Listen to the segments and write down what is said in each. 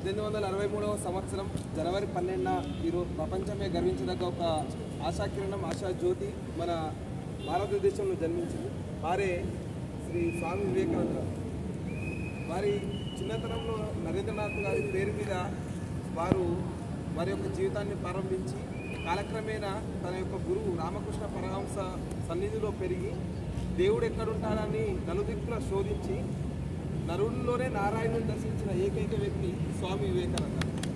పద్దెనిమిది వందల అరవై మూడవ సంవత్సరం జనవరి పన్నెండున ఈరోజు ప్రపంచమే గర్వించదగ్గ ఒక ఆశాకిరణం ఆశా జ్యోతి మన భారతదేశంలో జన్మించింది వారే శ్రీ స్వామి వివేకానంద గారు. వారి చిన్నతనంలో నరేంద్రనాథ్ గారి పేరు మీద వారు వారి యొక్క జీవితాన్ని ప్రారంభించి కాలక్రమేణా తన యొక్క గురువు రామకృష్ణ పరమహంస సన్నిధిలో పెరిగి దేవుడు ఎక్కడుంటాడని నలుదిక్కుల శోధించి నరుడిలోనే నారాయణుని దర్శించిన ఏకైక వ్యక్తి స్వామి వివేకానంద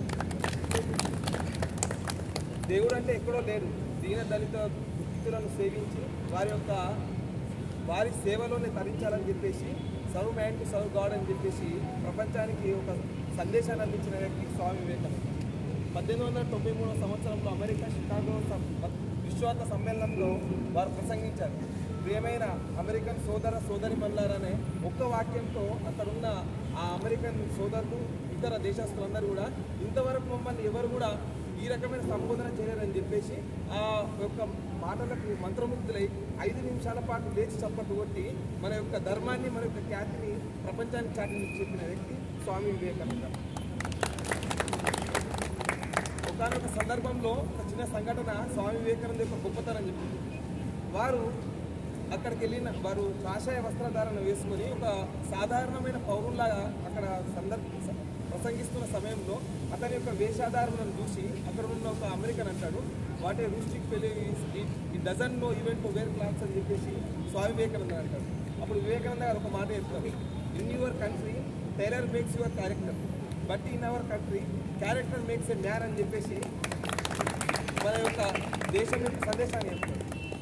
దేవుడు అంటే ఎక్కడో లేడు దీన దళిత దుఃఖితులను సేవించి వారి యొక్క వారి సేవలోనే తరించాలని చెప్పేసి serve man to serve God అని చెప్పేసి ప్రపంచానికి ఒక సందేశాన్ని అందించిన వ్యక్తి స్వామి వివేకానంద పద్దెనిమిది వందల తొంభై మూడవ సంవత్సరంలో అమెరికా షికాగో సం- విశ్వార్థ సమ్మేళనంలో వారు ప్రసంగించారు ప్రియమైన అమెరికన్ సోదర సోదరి మల్లారనే ఒక్క వాక్యంతో అక్కడున్న ఆ అమెరికన్ సోదరులు ఇతర దేశస్తులందరూ కూడా ఇంతవరకు మమ్మల్ని ఎవరు కూడా ఈ రకమైన సంబోధన చేయలేరని చెప్పేసి ఆ యొక్క మాటలకు మంత్రముగ్ధులై ఐదు నిమిషాల పాటు లేచి చప్పట్లు కొట్టి మన యొక్క ధర్మాన్ని మన యొక్క ఖ్యాతిని ప్రపంచానికి చాటి చెప్పిన వ్యక్తి స్వామి వివేకానంద ఒకనొక సందర్భంలో ఒక చిన్న సంఘటన స్వామి వివేకానంద యొక్క గొప్పతనం చెప్పింది వారు అక్కడికి వెళ్ళిన వారు కాషాయ వస్త్రధారణ వేసుకొని ఒక సాధారణమైన పౌరుల్లాగా అక్కడ సందర్భ ప్రసంగిస్తున్న సమయంలో అతని యొక్క వేషాధారణను చూసి అక్కడ ఉన్న ఒక అమెరికన్ అంటాడు వాటే రూస్టిక్ పెళ్లి ఈ doesn't know event to wear clothes అని చెప్పేసి స్వామి వివేకానంద అంటాడు అప్పుడు వివేకానంద గారు ఒక మాట చెప్తారు in your country tailor makes your character but in our country character makes a man అని చెప్పేసి మన యొక్క దేశం యొక్క సందేశాన్ని చెప్తారు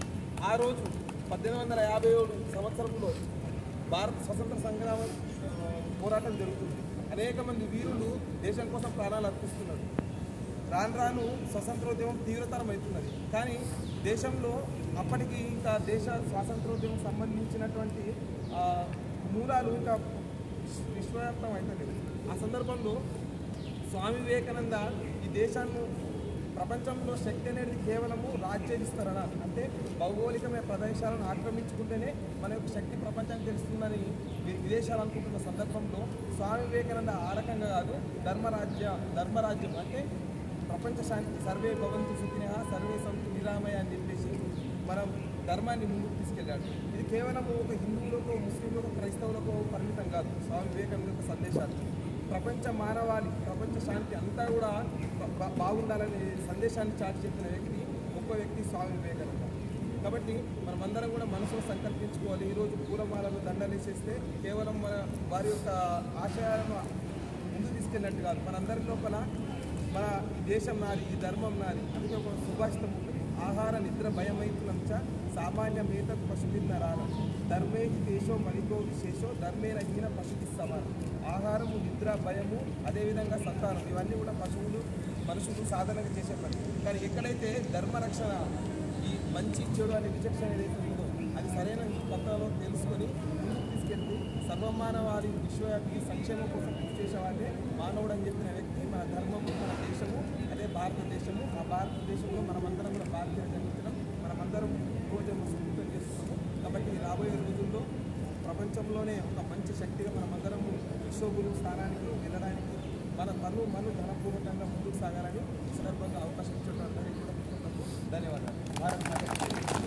ఆ రోజు పద్దెనిమిది వందల యాభై ఏడు సంవత్సరంలో భారత స్వతంత్ర సంగ్రామం ఆ, పోరాటం జరుగుతుంది అనేక మంది వీరులు దేశం కోసం ప్రాణాలు అర్పిస్తున్నారు రాను రాను స్వతంత్రోద్యమం తీవ్రతరం అవుతున్నది కానీ దేశంలో అప్పటికి ఇంకా దేశ స్వాతంత్రోద్యమం సంబంధించినటువంటి ఆ, మూలాలు ఇంకా విశ్వ- విశ్వవ్యాప్తం అవుతలేదు ఆ సందర్భంలో స్వామి వివేకానంద ఈ దేశాన్ని ప్రపంచంలో శక్తి అనేది కేవలము రాజ్య విస్తరణ అంటే భౌగోళికమైన ప్రదేశాలను ఆక్రమించుకుంటేనే మన యొక్క శక్తి ప్రపంచానికి తెలుస్తుందని వి- విదేశాలు అనుకుంటున్న సందర్భంలో స్వామి వివేకానంద ఆ రకంగా కాదు ధర్మరాజ్య ధర్మరాజ్యం అంటే ప్రపంచ శాంతి సర్వే భవంతు సుఖిన సర్వే సంతు నిరామయ అని చెప్పేసి మనం ధర్మాన్ని ముందుకు తీసుకెళ్ళాడు ఇది కేవలం ఒక హిందువులకు ముస్లింలకు క్రైస్తవులకు పరిమితం కాదు స్వామి వివేకానంద యొక్క సందేశాలు ప్రపంచ మానవాళి ప్రపంచ శాంతి అంతా కూడా బా- బా- బాగుండాలనే సందేశాన్ని చాటి చెప్పిన వ్యక్తి గొప్ప వ్యక్తి స్వామి వివేకానంద కాబట్టి మనమందరం కూడా మనసులో సంకల్పించుకోవాలి ఈరోజు పూలమాలను దండలేసేస్తే కేవలం మన వారి యొక్క ఆశయాలను ముందు తీసుకెళ్ళినట్టు కాదు మనందరి లోపల మన ఈ దేశం నాది ఈ ధర్మం నాది అందుకే ఒక సుభాషితం ఉంటుంది ఆహార నిద్ర భయమైతులంచ సామాన్య మేతకు పశుభిన్నరాల ధర్మే దేశో మలికో విశేషో ధర్మేన హీన పశుకి సమానం ఆహారము నిద్ర భయము అదేవిధంగా సంతానం ఇవన్నీ కూడా పశువులు మనుషులు సాధనగా చేసే పని కానీ ఎక్కడైతే ధర్మరక్షణ ఈ మంచి చెడు అనే విచక్షణ ఏదైతే ఉందో అది సరైన పద్ధతిలో తెలుసుకొని ముందుకు తీసుకెళ్తూ సర్వమానవాళి విశ్వవ్యాప్తి సంక్షేమం కోసం కృషి చేసేవాళ్ళే మానవుడు అని చెప్పిన వ్యక్తి మన ధర్మము మన దేశము అదే భారతదేశము ఆ భారతదేశంలో మనమందరం కూడా భారతీయ జన్మించడం మనమందరం రోజు స్ఫూర్తం చేస్తున్నాము కాబట్టి రాబోయే రోజుల్లో ప్రపంచంలోనే ఒక మంచి శక్తిగా మనమందరము విశ్వగురు స్థానానికి వెళ్ళడానికి మన తను మను ధనపూర్వకంగా ముందుకు సాగాలని ఈ సందర్భంగా అవకాశం ఇచ్చిన అందరికీ కూడా కృతజ్ఞతలు. ధన్యవాదాలు భారత్ మాత కీ జై.